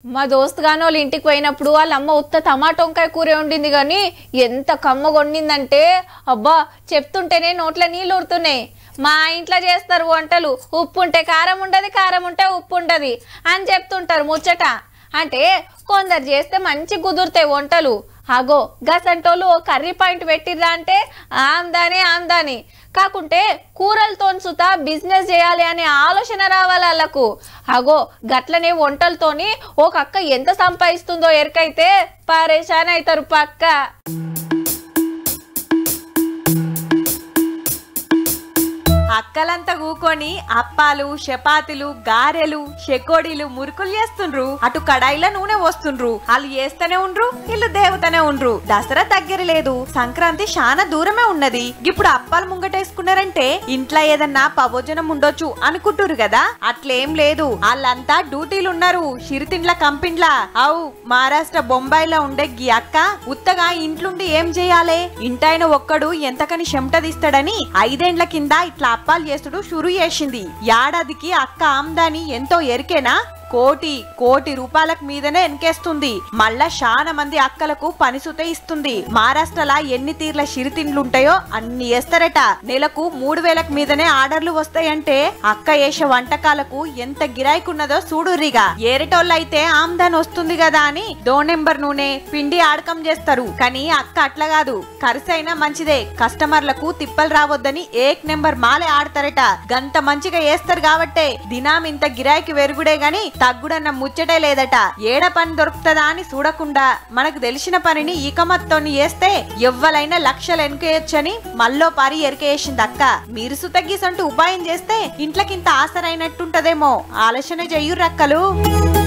మా దోస్త్ గాని వాళ్ళ ఇంటికి పోయినప్పుడు వాళ్ళ అమ్మ ఉత్త టమాటా వంకాయ కూర వండింది కానీ ఎంత కమ్మ వండిందంటే అబ్బా చెప్తుంటేనే నోట్ల నీళ్ళు ఊరుతున్నాయి మా ఇంట్లో చేస్తారు వంటలు ఉప్పు ఉంటే కారం ఉండదు కారం ఉంటే ఉప్పు ఉండదు అని చెప్తుంటారు ముచ్చట అంటే కొందరు చేస్తే మంచి కుదురుతాయి వంటలు అగో గసంటోళ్ళు ఓ కర్రీ పాయింట్ పెట్టిర్రా అంటే ఆమ్దాని ఆమ్దాని కాకుంటే కూరలతో సుతా బిజినెస్ చేయాలి అనే ఆలోచన రావాలి వాళ్ళకు అగో గట్లనే వంటలతోని ఒక అక్క ఎంత సంపాదిస్తుందో ఎరకైతే పరేషాన్ అవుతారు పక్క అక్కలంతా కూకొని అప్పాలు చపాతీలు గారెలు చెకోడీలు మురుకులు చేస్తుండ్రు అటు కడాయిల నూనె వస్తుండ్రు వాళ్ళు చేస్తూనే ఉండ్రు వీళ్ళు దేవతనే ఉండ్రు దసరా దగ్గర లేదు సంక్రాంతి చాలా దూరమే ఉన్నది ఇప్పుడు అప్పాలు ముంగటేసుకున్నారంటే ఇంట్లో ఏదన్నా పవోజనం ఉండొచ్చు అనుకుంటురు కదా అట్లేం లేదు వాళ్ళంతా డ్యూటీలు ఉన్నారు చిరుతిండ్ల కంపిండ్ల అవు మహారాష్ట్ర బొంబాయిలో ఉండే గీ అక్క ఉత్తగా ఇంట్లుండి ఏం చేయాలే ఇంటాయన ఒక్కడు ఎంతకని చెమటదిస్తాడని ఐదేండ్ల కింద ఇట్లా అప్పాలు చేసుడు షురు చేసింది ఏడాదికి అక్క ఆమ్దాని ఎంతో ఎరికేనా కోటి కోటి రూపాయలకు మీదనే ఎన్కేస్తుంది మళ్ళా చాలా మంది అక్కలకు పనిసుత ఇస్తుంది మహారాష్ట్రలా ఎన్ని తీర్ల చిరుతిండ్లుంటాయో అన్ని వేస్తారట నెలకు మూడు వేలకు మీదనే ఆర్డర్లు వస్తాయంటే అక్క వేసే వంటకాలకు ఎంత గిరాయికున్నదో చూడుర్రిగా ఏరేటోళ్ళైతే ఆమ్దాన్ వస్తుంది కదా అని దో నెంబర్ నూనె పిండి ఆడకం చేస్తారు కానీ అక్క అట్లా కాదు ఖర్చైనా మంచిదే కస్టమర్లకు తిప్పలు రావద్దని ఏక్ నెంబర్ మాలే ఆడతారట గంత మంచిగా వేస్తారు కాబట్టే దినాం ఇంత గిరాయికి వెరుగుడే గాని తగ్గుడన్న ముచ్చటే లేదట ఏడ పని దొరుకుతుందా అని చూడకుండా మనకు తెలిసిన పనిని ఈకమత్తోని చేస్తే ఎవ్వలైనా లక్షలు ఎనుకేయొచ్చని మల్లో పారి ఎరికేసింది అక్క మీరు సుతగ్గీసంటూ ఉపాయం చేస్తే ఇంట్లకింత ఆసరైనట్టుంటదేమో ఆలోచన చెయ్యుర్రక్కలు